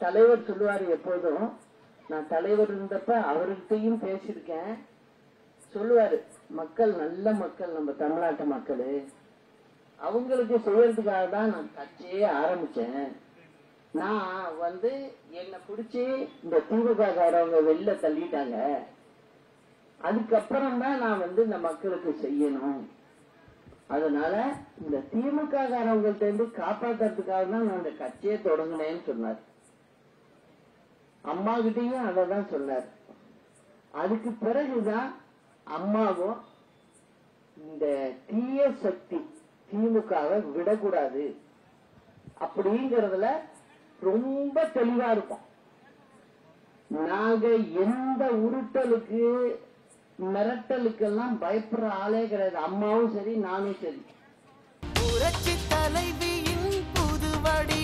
தலைவர் சொல்லுவாரு எப்போதும் நான் தலைவர் இருந்தப்ப அவர்கிட்டயும் பேசியிருக்கேன் சொல்லுவாரு மக்கள் நல்ல மக்கள் நம்ம தமிழ்நாட்டு மக்கள் அவங்களுக்கு செய்யறதுக்காக தான் நான் கட்சியே ஆரம்பிச்சேன் நான் வந்து என்னை பிடிச்சி இந்த திமுக காரவங்க வெளில தள்ளிட்டாங்க அதுக்கப்புறம் தான் நான் வந்து இந்த மக்களுக்கு செய்யணும் அதனால இந்த திமுக காரவங்கள்ட்ட இருந்து காப்பாத்துறதுக்காக தான் நான் இந்த கட்சியை தொடங்கினேன்னு சொன்னார் அம்மா கிட்டயும் அதை தான் சொன்னார் அதுக்கு பிறகுதான் அம்மாவும் இந்த தீய சக்தி திமுகவை விடக்கூடாது அப்படிங்கறதுல ரொம்ப தெளிவா இருப்போம் நாங்க எந்த உருட்டலுக்கு மிரட்டலுக்கெல்லாம் பயப்படுற ஆளே கிடையாது அம்மாவும் சரி நானும் சரி புரட்சி தலைவியின் புது வடிவம்